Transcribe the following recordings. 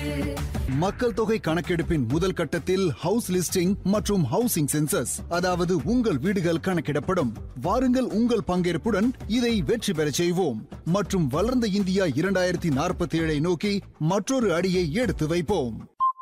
மக்கள் தொகை கணக்கெடுப்பின் முதல் கட்டத்தில் ஹவுஸ் லிஸ்டிங் மற்றும் ஹவுசிங் சென்சஸ் அதாவது உங்கள் வீடுகள் கணக்கிடப்படும் வாருங்கள் உங்கள் பங்கேற்புடன் இதை வெற்றி பெறச் செய்வோம் மற்றும் வளர்ந்த இந்தியா இரண்டாயிரத்தி நாற்பத்தி ஏழை நோக்கி மற்றொரு அடியை எடுத்து வைப்போம்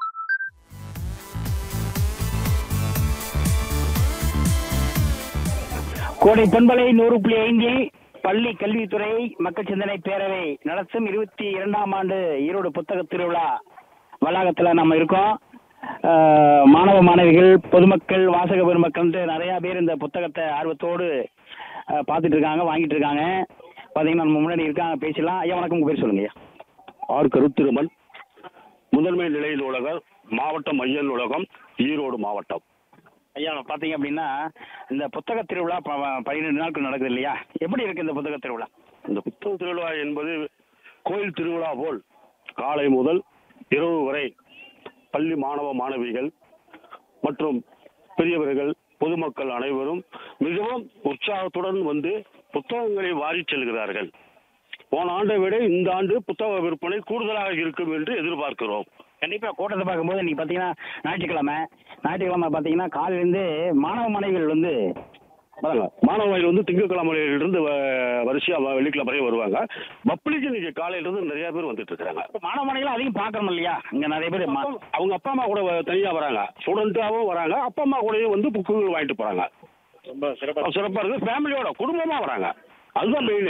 கோடை பண்பலை நூறு புள்ளி ஐந்தில் பள்ளி கல்வித்துறை மக்கள் சிந்தனை பேரவை நடத்தும் இருபத்தி இரண்டாம் ஆண்டு ஈரோடு புத்தக திருவிழா வளாகத்தில் நம்ம இருக்கோம் அஹ், மாணவ மாணவிகள் பொதுமக்கள் வாசக பெருமக்கள்ன்ட்டு நிறைய பேர் இந்த புத்தகத்தை ஆர்வத்தோடு அஹ், பார்த்துட்டு இருக்காங்க வாங்கிட்டு இருக்காங்க பார்த்தீங்கன்னா நம்ம முன்னாடி இருக்காங்க பேசலாம் ஐயா வணக்கம் உங்க பேர் சொல்லுங்க ஐயா ஆர் கருத்திருமன் முதன்மை நிலை நூலகர் மாவட்ட மைய நூலகம் ஈரோடு மாவட்டம் ஐயா பார்த்தீங்க அப்படின்னா இந்த புத்தக திருவிழா ப- பன்னிரெண்டு நாட்கள் நடக்குது இல்லையா எப்படி இருக்கு இந்த புத்தக திருவிழா இந்த புத்தக திருவிழா என்பது கோயில் திருவிழா போல் காலை முதல் இரவு வரை பள்ளி மாணவ மாணவிகள் மற்றும் பெரியவர்கள் பொதுமக்கள் அனைவரும் மிகவும் உற்சாகத்துடன் வந்து புத்தகங்களை வாரிச் செல்கிறார்கள் போன ஆண்டை விட இந்த ஆண்டு புத்தக விற்பனை கூடுதலாக இருக்கும் என்று எதிர்பார்க்கிறோம் கண்டிப்பா கூட்டத்தை பார்க்கும்போது இன்னைக்கு பாத்தீங்கன்னா ஞாயிற்றுக்கிழமை ஞாயிற்றுக்கிழமை பாத்தீங்கன்னா காலையிலேருந்து மாணவ மாணவிகள் வந்து வராங்க மாணவர்கள் வந்து திங்கட்கிழமையிலிருந்து வ- வரிசையா வ- வெள்ளிக்கிழமை வரையும் வருவாங்க பப்ளிக் இன்னைக்கு காலையில இருந்து நிறைய பேர் வந்துட்டு இருக்காங்க இப்ப மாணவ மாணவிகள் அதிகம் பார்க்கணும் இல்லையா இங்க நிறைய பேர் மா- அவங்க அப்பா அம்மா கூட வ- தனியா வராங்க ஸ்டூடெண்ட்டாவும் வராங்க அப்பா அம்மா கூடயும் வந்து புக்குகள் வாங்கிட்டு போறாங்க ரொம்ப சிறப்பா சிறப்பா இருக்கு ஃபேமிலியோட குடும்பமா வராங்க அதுதான் மெயின்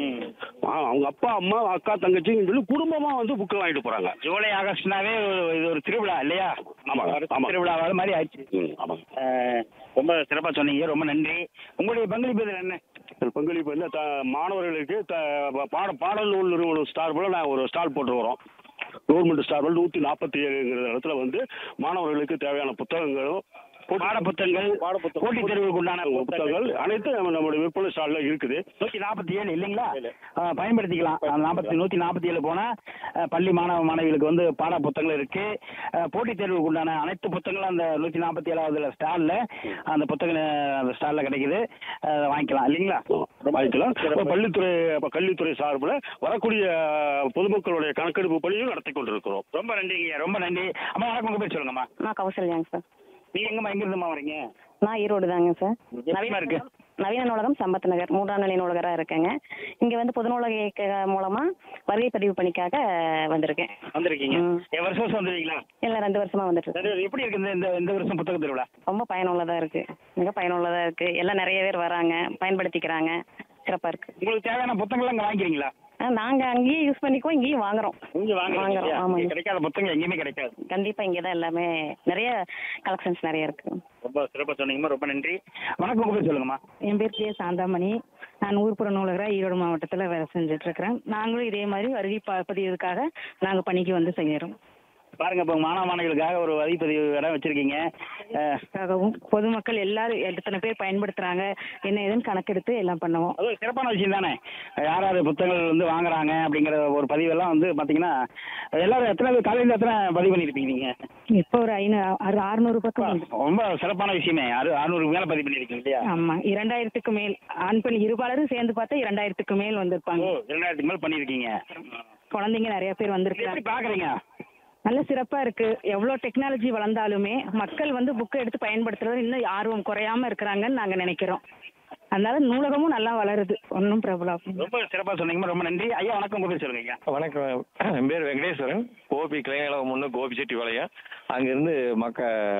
அவங்க அப்பா அம்மா அக்கா தங்கச்சின்னு சொல்லி குடும்பமா வந்து புக்கு வாங்கிட்டு போறாங்க ஜூலை ஆகஸ்ட்னாவே ஒரு- இது ஒரு திருவிழா இல்லையா ஆமாங்க, ஆமாங்க. திருவிழா வர மாதிரி ஆயிடுச்சு ம், ஆமாங்க அஹ், ரொம்ப சிறப்பா சொன்னீங்க ரொம்ப நன்றி உங்களுடைய பங்களிப்பு இதில் என்ன இதில் பங்களிப்பு என்ன த- மாணவர்களுக்கு த- பாட பாடல் நூல் நிறுவனம் ஸ்டார்பில் நான் ஒரு ஸ்டால் போட்டு வரோம் கவர்மெண்ட் ஸ்டார்பில் நூற்றி நாற்பத்தி ஏழுங்கிற இடத்துல வந்து மாணவர்களுக்கு தேவையான புத்தகங்களும் பாட புத்தகங்கள் போட்டித் தேர்வுக்கு உண்டான புத்தகங்கள் அனைத்தும் நம்ம- நம்மளுடைய விற்பனை ஸ்டாலில் இருக்குது நூத்தி நாற்பத்தி ஏழு இல்லைங்களா அஹ், பயன்படுத்திக்கலாம் நாற்பத்தி நூத்தி நாற்பத்தி ஏழு போனா அஹ், பள்ளி மாணவ மாணவிகளுக்கு வந்து பாட புத்தகங்கள் இருக்கு அஹ், போட்டித் தேர்வுக்கு உண்டான அனைத்து புத்தகங்களும் அந்த நூத்தி நாற்பத்தி ஏழாவதுல ஸ்டால்ல அந்த புத்தகம் அஹ், அந்த ஸ்டால்ல கிடைக்குது அஹ், வாங்கிக்கலாம் இல்லைங்களா வாங்கிக்கலாம் இப்ப பள்ளித்துறை இப்ப கல்வித்துறை சார்பில் வரக்கூடிய பொதுமக்களுடைய கணக்கெடுப்பு பணியும் நடத்தி கொண்டிருக்கிறோம் ரொம்ப நன்றிங்க ரொம்ப நன்றி அம்மா வணக்கம் உங்க பேர் சொல்லுங்கம்மா நான் கௌசல்யாங்க சார் நீங்க எங்கம்மா எங்க இருந்துமா வரீங்க நான் ஈரோடு தாங்க சார் எப்படிம்மா இருக்கு நவீன நூலகம் சம்பத் நகர் மூன்றாம் நிலை நூலகராக இருக்கேங்க இங்கே வந்து பொது நூலக இயக்க மூலமாக வருகை பதிவு பணிக்காக வந்திருக்கேன் வந்திருக்கீங்க ம். என் வருஷம் வருஷம் வந்துருக்கீங்களா இல்லை ரெண்டு வருஷமா வந்துட்டு இருக்கு. சரி, எப்படி இருக்கு இந்த- இந்த இந்த வருஷம் புத்தக திருவிழா ரொம்ப பயனுள்ளதாக இருக்கு மிக பயனுள்ளதாக இருக்கு எல்லாம் நிறைய பேர் வராங்க பயன்படுத்திக்கிறாங்க சிறப்பாக இருக்கு உங்களுக்கு தேவையான புத்தகங்கள்லாம் இங்க வாங்கிக்கிறீங்களா நாங்கள் அங்கேயும் யூஸ் பண்ணிக்குவோம் இங்கேயும் வாங்குறோம் இங்க வாங்குறீங்க வாங்குறோம், இல்லையா? ஆமாங்க. இங்க கிடைக்காத புத்தகங்கள் எங்கேயுமே கிடைக்காது கண்டிப்பாக இங்கே தான் எல்லாமே நிறைய கலெக்ஷன்ஸ் நிறைய இருக்கு ரொம்ப சிறப்பா சொன்னீங்கம்மா ரொம்ப நன்றி வணக்கம் உங்க பேர் சொல்லுங்கம்மா என் பேர் கே சாந்தாமணி நான் ஊர்ப்புற நூலகராக ஈரோடு மாவட்டத்தில் வேலை செஞ்சுட்டு இருக்கிறேன் நாங்களும் இதே மாதிரி வருகை ப- பதிவுக்காக நாங்கள் பணிக்கு வந்து செய்கிறோம் பாருங்க இப்போ மாணவ மாணவிகளுக்காக ஒரு வரிப்பதிவு இடம் வச்சிருக்கீங்க அஹ், அதுக்காகவும் பொதுமக்கள் எல்லாரும் எத்தனை பேர் பயன்படுத்துறாங்க என்ன ஏதுன்னு கணக்கெடுத்து எல்லாம் பண்ணுவோம் அது ஒரு சிறப்பான விஷயம் தானே யார் யார் புத்தகங்கள் வந்து வாங்குறாங்க அப்படிங்கிற ஒரு பதிவெல்லாம் வந்து பாத்தீங்கன்னா எல்லாரும் எத்தனை பேர் காலையில் எத்தனை பதிவு பண்ணியிருப்பீங்க நீங்க இப்போ ஒரு ஐநூறு அறுநூறு பக்கம் உண்டு. ரொம்ப சிறப்பான விஷயமே அறு அறுநூறு மேல பதிவு பண்ணியிருக்கீங்க இல்லையா ஆமா இரண்டாயிரத்துக்கு மேல் ஆண் பெண் இருபாலரும் சேர்ந்து பார்த்தா இரண்டாயிரத்துக்கு மேல் வந்திருப்பாங்க ஓ இரண்டாயிரத்துக்கு மேல பண்ணியிருக்கீங்க குழந்தைங்க நிறைய பேர் எப்படி வந்திருக்காங்க பாக்குறீங்க நல்ல சிறப்பா இருக்கு எவ்வளோ டெக்னாலஜி வளர்ந்தாலுமே மக்கள் வந்து புக்கை எடுத்து பயன்படுத்துறது இன்னும் ஆர்வம் குறையாம இருக்கிறாங்கன்னு நாங்க நினைக்கிறோம் அதனால நூலகமும் நல்லா வளருது ஒன்றும் பிரபலம் ரொம்ப சிறப்பா சொன்னீங்க ரொம்ப நன்றி ஐயா வணக்கம் உங்க பேர் சொல்லுங்க ஐயா வணக்கம் என் பேர் வெங்கடேஸ்வரன் கோபி கிளைநிலகம் முன்னு கோபி செட்டிபாளையம் அங்கேருந்து மக்க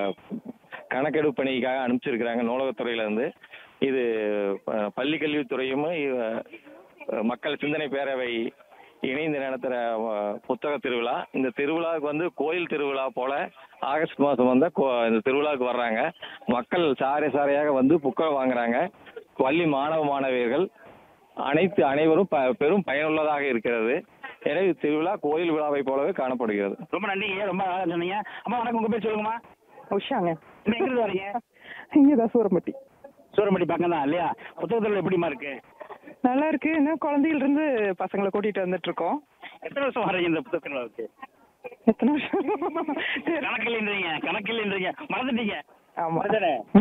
கணக்கெடுப்பு பணிக்காக அனுப்பிச்சிருக்கிறாங்க நூலகத்துறையிலேருந்து இது அஹ், பள்ளி கல்வித்துறையும் இ- மக்கள் சிந்தனை பேரவை இணைந்து நடத்துகிற புத்தக திருவிழா இந்த திருவிழாவுக்கு வந்து கோயில் திருவிழா போல ஆகஸ்ட் மாதம் வந்த இந்த திருவிழாவுக்கு வர்றாங்க மக்கள் சாறை சாறையாக வந்து புத்தகம் வாங்குறாங்க பள்ளி மாணவ மாணவியர்கள் அனைத்து அனைவரும் ப- பெரும் பயனுள்ளதாக இருக்கிறது எனவே திருவிழா கோயில் விழாவை போலவே காணப்படுகிறது ரொம்ப நன்றிங்க ரொம்ப அழகா சொன்னீங்க அம்மா வணக்கம் உங்க பேர் சொல்லுங்கம்மா உஷாங்க நீங்க எங்க இருந்து வரீங்க இங்கே தான் சூரம்பட்டி சூரமடி பக்கம் தான் இல்லையா புத்தகத்தில் எப்படிமா இருக்கு நல்லா இருக்கு இன்னும் குழந்தையில இருந்து பசங்களை கூட்டிட்டு வந்துட்டு இருக்கோம் எத்தனை வருஷம் வரீங்க இந்த புத்தகத்தில் எத்தனை வருஷம் கணக்கில் கணக்கில் மறந்துட்டீங்க ஆமா அதுதானே